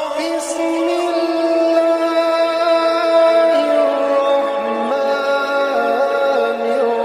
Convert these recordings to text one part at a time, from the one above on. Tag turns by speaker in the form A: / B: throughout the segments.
A: بسم الله الرحمن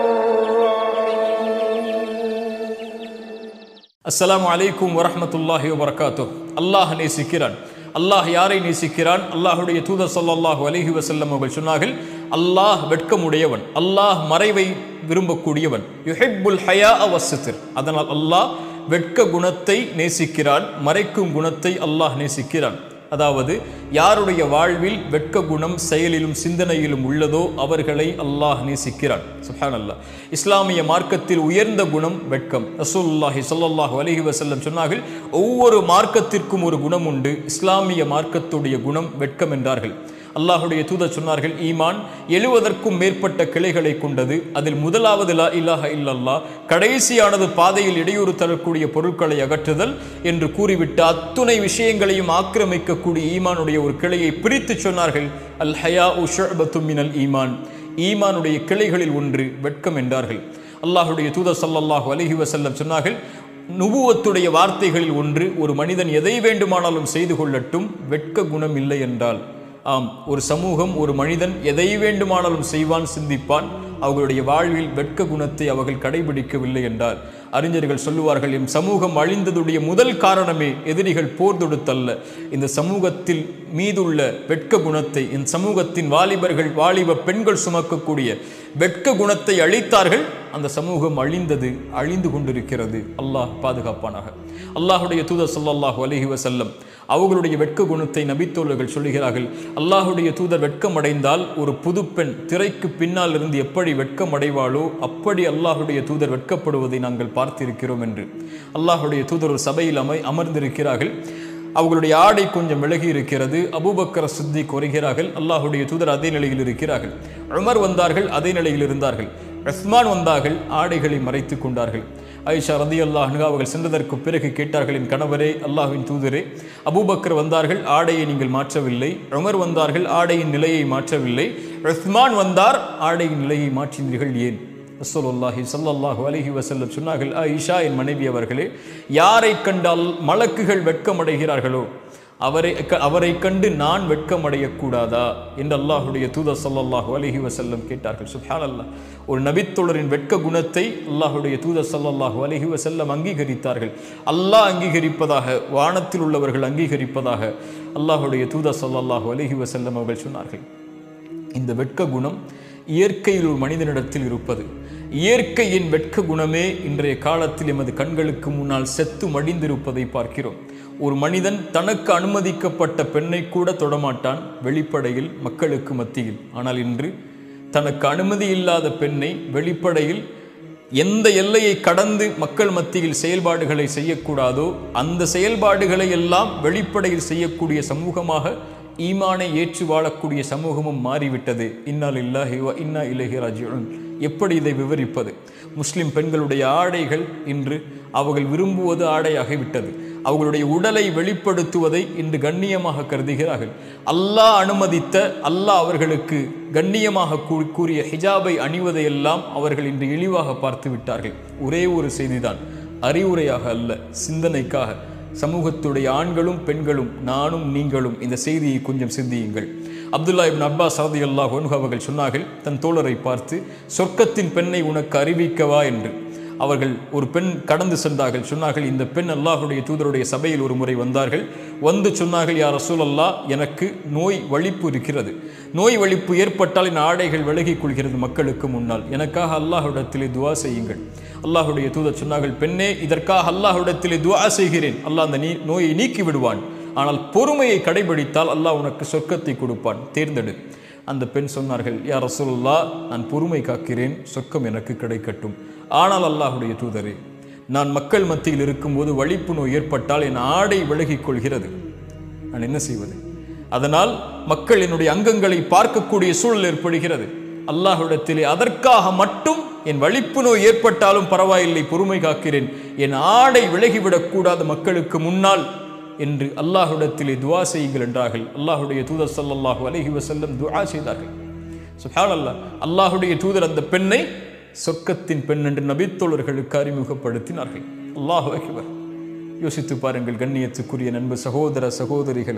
A: الرحيم
B: அஸ்ஸலாமு அலைக்கும் வரஹ்மத்துல்லாஹி வபரகாத்து அல்லாஹ் நேசிக்கிறான் அல்லாஹ் யாரை நேசிக்கிறான் அல்லாஹுடைய தூதர் ஸல்லல்லாஹு அலைஹி வஸல்லம் அவர்கள் சொன்னார்கள் அல்லாஹ் வெட்கமுடையவன் அல்லாஹ் மறைவை விரும்பக்கூடியவன் யுஹிப்புல் ஹயா வஸ்ஸித்ர் அதனால் அல்லாஹ் வெட்க குணத்தை நேசிக்கிறான் மறைக்கும் குணத்தை அல்லாஹ் நேசிக்கிறான் அதாவது யாருடைய வாழ்வில் வெட்க குணம் செயலிலும் சிந்தனையிலும் உள்ளதோ அவர்களை அல்லாஹ் நேசிக்கிறான் சுஹான் அல்லாஹ் இஸ்லாமிய மார்க்கத்தில் உயர்ந்த குணம் வெட்கம் ரசூலுல்லாஹி ஸல்லல்லாஹு அலைஹி வஸல்லம் சொன்னார்கள் ஒவ்வொரு மார்க்கத்திற்கும் ஒரு குணம் உண்டு இஸ்லாமிய மார்க்கத்துடைய குணம் வெட்கம் என்றார்கள் அல்லாஹுடைய தூதர் சொன்னார்கள் ஈமான் எழுவதற்கும் மேற்பட்ட கிளைகளை கொண்டது அதில் முதலாவது லா இலாஹ இல்லல்லாஹ் கடைசியானது பாதையில் இடையூறு தரக்கூடிய பொருட்களை அகற்றுதல் என்று கூறிவிட்டு அத்துணை விஷயங்களையும் ஆக்கிரமிக்கக்கூடிய ஈமானுடைய ஒரு கிளையை பிரித்து சொன்னார்கள் அல் ஹயா உஷபத்து மினல் ஈமான் ஈமானுடைய கிளைகளில் ஒன்று வெட்கம் என்றார்கள் அல்லாஹுடைய தூதர் ஸல்லல்லாஹு அலைஹி வஸல்லம் சொன்னார்கள் நுபுவத்துடைய வார்த்தைகளில் ஒன்று ஒரு மனிதன் எதை வேண்டுமானாலும் செய்து கொள்ளட்டும் வெட்க குணம் இல்லை என்றால் ஆம் ஒரு சமூகம் ஒரு மனிதன் எதை வேண்டுமானாலும் செய்வான் சிந்திப்பான் அவர்களுடைய வாழ்வில் வெட்க குணத்தை அவர்கள் கடைபிடிக்கவில்லை என்றால் அறிஞர்கள் சொல்லுவார்கள் எம் சமூகம் அழிந்ததுடைய முதல் காரணமே எதிரிகள் போர் தொடுத்தல்ல இந்த சமூகத்தில் மீதுள்ள வெட்க குணத்தை இந்த சமூகத்தின் வாலிபர்கள் வாலிப பெண்கள் சுமக்கக்கூடிய வெட்க குணத்தை அழித்தார்கள் அந்த சமூகம் அழிந்தது அழிந்து கொண்டிருக்கிறது அல்லாஹ் பாதுகாப்பானாக அல்லாஹுடைய தூதர் ஸல்லல்லாஹு அலைஹி வஸல்லம் அவர்களுடைய வெட்க குணத்தை நபித்தோழர்கள் சொல்லுகிறார்கள் அல்லாஹுடைய தூதர் வெட்கம் அடைந்தால் ஒரு புது பெண் திரைக்கு பின்னால் இருந்து எப்படி வெட்கம் அடைவாளோ அப்படி அல்லாஹுடைய தூதர் வெட்கப்படுவதை நாங்கள் பார்த்திருக்கிறோம் என்று அல்லாஹுடைய தூதர் ஒரு சபையில் அமை அமர்ந்திருக்கிறார்கள் அவர்களுடைய ஆடை கொஞ்சம் விலகி இருக்கிறது அபூபக்கர சித்தி குறைகிறார்கள் அல்லாஹுடைய தூதர் அதே நிலையில் இருக்கிறார்கள் உமர் வந்தார்கள் அதே நிலையில் இருந்தார்கள் ரஸ்மான் வந்தார்கள் ஆடைகளை மறைத்து கொண்டார்கள் ஐஷா ரதி அல்லாஹ் அவர்கள் சென்றதற்கு பிறகு கேட்டார்கள் என் கணவரே அல்லாஹ்வின் தூதரே அபூபக்கர் வந்தார்கள் ஆடையை நீங்கள் மாற்றவில்லை உமர் வந்தார்கள் ஆடையின் நிலையை மாற்றவில்லை ரஸ்மான் வந்தார் ஆடையின் நிலையை மாற்றினீர்கள் ஏன் ரசூலுல்லாஹி ஸல்லல்லாஹு அலைஹி வஸல்லம் சொன்னார்கள் ஆயிஷா என் மனைவி அவர்களே யாரை கண்டால் மலக்குகள் வெட்கமடைகிறார்களோ அவரை க- அவரை கண்டு நான் வெட்கமடையக்கூடாதா என்று அல்லாஹுடைய தூதர் ஸல்லல்லாஹு அலைஹி வஸல்லம் கேட்டார்கள் சுப்ஹானல்லாஹ் ஒரு நபித்தோழரின் வெட்க குணத்தை அல்லாஹுடைய தூதர் ஸல்லல்லாஹு அலைஹி வஸல்லம் அங்கீகரித்தார்கள் அல்லாஹ் அங்கீகரிப்பதாக வானத்தில் உள்ளவர்கள் அங்கீகரிப்பதாக அல்லாஹுடைய தூதர் ஸல்லல்லாஹு அலைஹி வஸல்லம் அவர்கள் சொன்னார்கள் இந்த வெட்க குணம் இயற்கையில் ஒரு மனிதனிடத்தில் இருப்பது இயற்கையின் வெட்க குணமே இன்றைய காலத்தில் எமது கண்களுக்கு முன்னால் செத்து மடிந்திருப்பதை பார்க்கிறோம் ஒரு மனிதன் தனக்கு அனுமதிக்கப்பட்ட பெண்ணை கூட தொடமாட்டான் வெளிப்படையில் மக்களுக்கு மத்தியில் ஆனால் இன்று தனக்கு அனுமதி இல்லாத பெண்ணை வெளிப்படையில் எந்த எல்லையை கடந்து மக்கள் மத்தியில் செயல்பாடுகளை செய்யக்கூடாதோ அந்த செயல்பாடுகளை எல்லாம் வெளிப்படையில் செய்யக்கூடிய சமூகமாக ஈமானை ஏற்று வாழக்கூடிய சமூகமும் மாறிவிட்டது இன்னால் இல்லாஹி வ இன்னா இலஹி ராஜியுன் எப்படி இதை விவரிப்பது முஸ்லிம் பெண்களுடைய ஆடைகள் இன்று அவர்கள் விரும்புவது ஆடையாகிவிட்டது அவர்களுடைய உடலை வெளிப்படுத்துவதை இன்று கண்ணியமாக கருதுகிறார்கள் அல்லாஹ் அனுமதித்த அல்லாஹ் அவர்களுக்கு கண்ணியமாக கூ- கூறிய ஹிஜாபை அணிவதையெல்லாம் அவர்கள் இன்று இழிவாக பார்த்து விட்டார்கள் ஒரே ஒரு செய்திதான் அறிவுரையாக அல்ல சிந்தனைக்காக சமூகத்துடைய ஆண்களும் பெண்களும் நானும் நீங்களும் இந்த செய்தியை கொஞ்சம் சிந்தியுங்கள் அப்துல்லா இப்னு அப்பாஸ் ரதி அல்லாஹ் அவர்கள் சொன்னார்கள் தன் தோழரை பார்த்து சொர்க்கத்தின் பெண்ணை உனக்கு அறிவிக்கவா என்று அவர்கள் ஒரு பெண் கடந்து சென்றார்கள் சொன்னார்கள் இந்த பெண் அல்லாஹுடைய தூதருடைய சபையில் ஒரு முறை வந்தார்கள் வந்து சொன்னார்கள் யார் ரசூல் அல்லாஹ் எனக்கு நோய் வலிப்பு இருக்கிறது நோய் வலிப்பு ஏற்பட்டால் என் ஆடைகள் விலகிக் கொள்கிறது மக்களுக்கு முன்னால் எனக்காக அல்லாஹ்விடத்திலே துவா செய்யுங்கள் அல்லாஹுடைய தூதர் சொன்னார்கள் பெண்ணே இதற்காக அல்லாஹ்விடத்திலே துவா செய்கிறேன் அல்லாஹ் அந்த நீ நோயை நீக்கி விடுவான் ஆனால் பொறுமையை கடைபிடித்தால் அல்லாஹ் உனக்கு சொர்க்கத்தை கொடுப்பான் தேர்ந்தெடு அந்த பெண் சொன்னார்கள் யா ரசூலுல்லாஹ் நான் பொறுமை காக்கிறேன் சொர்க்கம் எனக்கு கிடைக்கட்டும் ஆனால் அல்லாஹுடைய தூதரே நான் மக்கள் மத்தியில் இருக்கும்போது வலிப்பு நோய் ஏற்பட்டால் என் ஆடை விலகிக் கொள்கிறது நான் என்ன செய்வது அதனால் மக்கள் என்னுடைய அங்கங்களை பார்க்கக்கூடிய சூழல் ஏற்படுகிறது அல்லாஹ்விடத்திலே அதற்காக மட்டும் என் வலிப்பு நோய் ஏற்பட்டாலும் பரவாயில்லை பொறுமை காக்கிறேன் என் ஆடை விலகிவிடக் கூடாத மக்களுக்கு முன்னால் என்று அல்லாஹ்விடத்திலே துஆ செய்யுங்கள் என்றார்கள் அல்லாஹுடைய தூதர் ஸல்லல்லாஹு அலைஹி வஸல்லம் துஆ செய்தார்கள் சுப்ஹானல்லாஹ் அல்லாஹுடைய தூதர் அந்த பெண்ணை சொர்க்கத்தின் பெண் என்று நபித்தோழர்களுக்கு அறிமுகப்படுத்தினார்கள் அல்லாஹு அக்பர் யோசித்து பாருங்கள் கண்ணியத்துக்குரிய நண்பு சகோதர சகோதரிகளே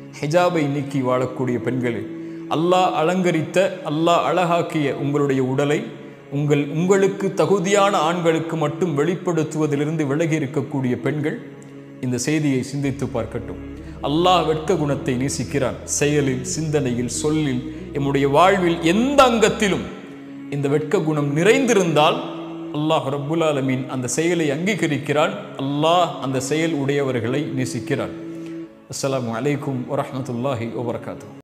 B: ஹிஜாபை நீக்கி வாழக்கூடிய பெண்களே அல்லாஹ் அலங்கரித்த அல்லாஹ் அழகாக்கிய உங்களுடைய உடலை உங்கள் உங்களுக்கு தகுதியான ஆண்களுக்கு மட்டும் வெளிப்படுத்துவதிலிருந்து விலகி இருக்கக்கூடிய பெண்கள் இந்த செய்தியை சிந்தித்து பார்க்கட்டும் அல்லாஹ் வெட்க குணத்தை நேசிக்கிறான் செயலில் சிந்தனையில் சொல்லில் எம்முடைய வாழ்வில் எந்த அங்கத்திலும் இந்த வெட்க குணம் நிறைந்திருந்தால் அல்லாஹ் ரப்புல் ஆலமீன் அந்த செயலை அங்கீகரிக்கிறான் அல்லாஹ் அந்த செயல் உடையவர்களை நேசிக்கிறான் அஸ்ஸலாமு அலைக்கும் வரஹ்மத்துல்லாஹி வபரகாத்துஹு